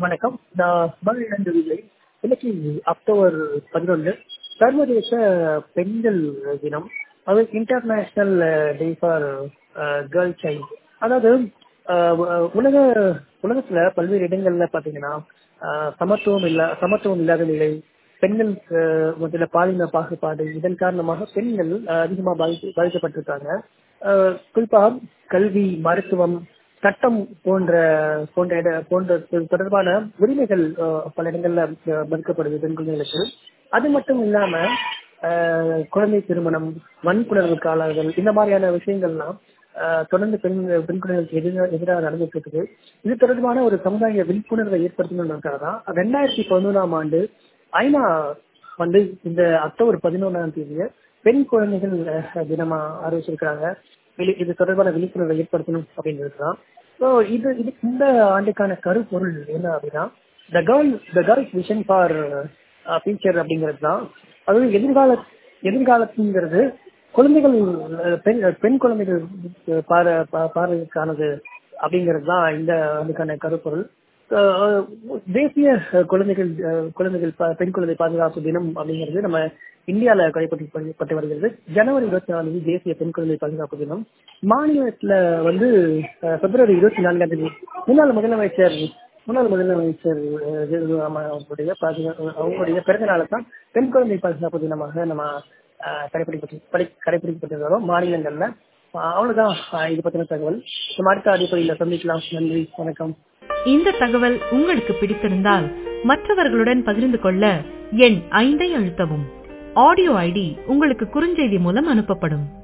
வணக்கம் நான் மகளிர் விஜய் இன்னைக்கு அக்டோபர் பதினொன்று சர்வதேச பெண்கள் தினம் அது international day for girl child அதாவது அஹ், உ- உலக உலகத்துல பல்வேறு இடங்கள்ல பாத்தீங்கன்னா அஹ், சமத்துவம் இல்ல சமத்துவம் இல்லாத நிலை பெண்கள் அஹ், முதல்ல பாலின பாகுபாடு இதன் காரணமாக பெண்கள் அஹ், அதிகமா பாதிக்க பாதிக்கப்பட்டிருக்காங்க அஹ், குறிப்பா கல்வி மருத்துவம் சட்டம் போன்ற போன்ற இட போன்ற தொடர்பான உரிமைகள் அஹ், பல இடங்கள்ல அஹ், மறுக்கப்படுது பெண் குழந்தைகளுக்கு அது மட்டும் இல்லாம அஹ், குழந்தை திருமணம் வன்புணர்வுக்கு ஆளாகுதல் இந்த மாதிரியான விஷயங்கள்லாம் அஹ், தொடர்ந்து பெண் பெண் குழந்தைகளுக்கு எதிராக எதிராக நடந்துட்டு இருக்குது இது தொடர்பான ஒரு சமுதாய விழிப்புணர்வை ஏற்படுத்தணும்ன்றதுக்காக தான் ரெண்டாயிரத்தி பதினொன்றாம் ஆண்டு ஐநா வந்து இந்த அக்டோபர் பதினொன்றாம் தேதியை பெண் குழந்தைகள் அஹ், தினமா அறிவிச்சிருக்கிறாங்க விழி- இது தொடர்பான விழிப்புணர்வை ஏற்படுத்தணும் அப்படின்றது தான் ஸோ இது இது இந்த ஆண்டுக்கான கருப்பொருள் என்ன அப்படின்னா the girl the girls vision for future அப்படிங்கிறது தான் அதாவது எதிர்கால எதிர்காலத்துங்கிறது குழந்தைகள் அஹ், பெண் பெண் குழந்தைகள் அஹ், பார்வை பா- பார்வைக்கானது அப்படிங்கிறது தான் இந்த ஆண்டுக்கான கருப்பொருள் அஹ், தேசிய அஹ், குழந்தைகள் அஹ், குழந்தைகள் பா- பெண் குழந்தை பாதுகாப்பு தினம் அப்படிங்கிறது நம்ம இந்தியால கடைபிடிக்கப்பட்டு வருகிறது ஜனவரி இருபத்தி நாலு தேசிய பெண் குழந்தை பாதுகாப்பு தினம் மாநிலத்துல வந்து அஹ், பிப்ரவரி இருபத்தி நான்காம் தேதி முன்னாள் முதலமைச்சர் முன்னாள் முதலமைச்சர் அஹ், ஜெயலலிதா அவர்களுடைய பாதுகாப்பு அவங்களுடைய பிறந்த நாளை தான் பெண் குழந்தை பாதுகாப்பு தினமாக நம்ம அஹ், கடைபிடிக்கப்பட்டு படி- கடைபிடிக்கப்பட்டு வரோம் மாநிலங்கள்ல அஹ், அவ்வளவுதான் அஹ், இது பத்தின தகவல் நம்ம அடுத்த அடிப்படையில் சந்திக்கலாம் நன்றி வணக்கம் இந்த தகவல் உங்களுக்கு பிடித்திருந்தால் மற்றவர்களுடன் பகிர்ந்து கொள்ள எண் ஐந்தை அழுத்தவும் ஆடியோ ஐடி உங்களுக்கு குறுஞ்செய்தி மூலம் அனுப்பப்படும்